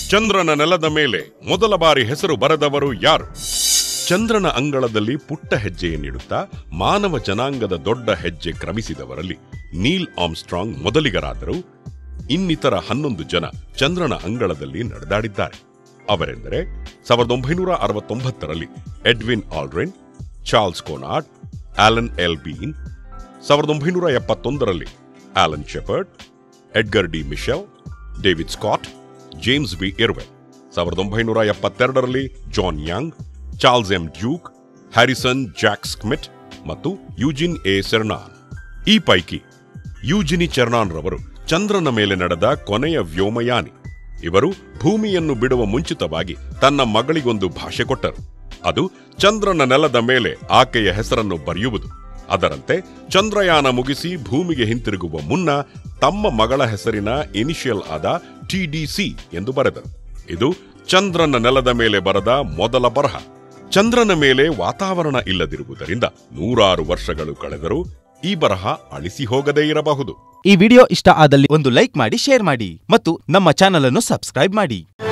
ಚಂದ್ರನ ನೆಲದ ಮೇಲೆ ಮೊದಲ ಬಾರಿ ಹೆಸರು ಬರೆದವರು ಯಾರು ಚಂದ್ರನ ಅಂಗಳದಲ್ಲಿ ಪುಟ್ಟ ಹೆಜ್ಜೆಯನ್ನಿಡುತ್ತಾ ಮಾನವ ಜನಾಂಗದ ದೊಡ್ಡ ಹೆಜ್ಜೆ ಕ್ರಮಿಸಿದವರಲ್ಲಿ ನೀಲ್ ಆಮ್ಸ್ಟ್ರಾಂಗ್ ಮೊದಲಿಗರಾದರೂ ಇನ್ನಿತರ ಹನ್ನೊಂದು ಜನ ಚಂದ್ರನ ಅಂಗಳದಲ್ಲಿ ನಡೆದಾಡಿದ್ದಾರೆ ಅವರೆಂದರೆ ಸಾವಿರದ ಒಂಬೈನೂರ ಅರವತ್ತೊಂಬತ್ತರಲ್ಲಿ Edwin Aldrin Charles Conrad Alan L Bean ಸಾವಿರದ ಒಂಬೈನೂರ ಎಪ್ಪತ್ತೊಂದರಲ್ಲಿ Alan Shepard Edgar D Mitchell David Scott James B Irwin ಸಾವಿರದ ಒಂಬೈನೂರ ಎಪ್ಪತ್ತೆರಡರಲ್ಲಿ John Young Charles M Duke Harrison Jack Schmitt ಮತ್ತು ಯೂಜಿನ್ ಎ ಸೆರ್ನಾನ್ ಈ ಪೈಕಿ ಯೂಜಿನಿ ಚೆರ್ನಾನ್ ರವರು ಚಂದ್ರನ ಮೇಲೆ ನಡೆದ ಕೊನೆಯ ವ್ಯೋಮಯಾನಿ ಇವರು ಭೂಮಿಯನ್ನು ಬಿಡುವ ಮುಂಚಿತವಾಗಿ ತನ್ನ ಮಗಳಿಗೊಂದು ಭಾಷೆ ಕೊಟ್ಟರು ಅದು ಚಂದ್ರನ ನೆಲದ ಮೇಲೆ ಆಕೆಯ ಹೆಸರನ್ನು ಬರೆಯುವುದು ಅದರಂತೆ ಚಂದ್ರಯಾನ ಮುಗಿಸಿ ಭೂಮಿಗೆ ಹಿಂತಿರುಗುವ ಮುನ್ನ ತಮ್ಮ ಮಗಳ ಹೆಸರಿನ ಇನಿಷಿಯಲ್ ಆದ ಟಿಡಿಸಿ ಎಂದು ಬರೆದರು ಇದು ಚಂದ್ರನ ನೆಲದ ಮೇಲೆ ಬರೆದ ಮೊದಲ ಬರಹ ಚಂದ್ರನ ಮೇಲೆ ವಾತಾವರಣ ಇಲ್ಲದಿರುವುದರಿಂದ ನೂರಾರು ವರ್ಷಗಳು ಕಳೆದರೂ ಈ ಬರಹ ಅಳಿಸಿ ಹೋಗದೇ ಇರಬಹುದು ಈ ವಿಡಿಯೋ ಇಷ್ಟ ಆದಲ್ಲಿ ಒಂದು ಲೈಕ್ ಮಾಡಿ ಶೇರ್ ಮಾಡಿ ಮತ್ತು ನಮ್ಮ ಚಾನಲ್ ಅನ್ನು ಸಬ್ಸ್ಕ್ರೈಬ್ ಮಾಡಿ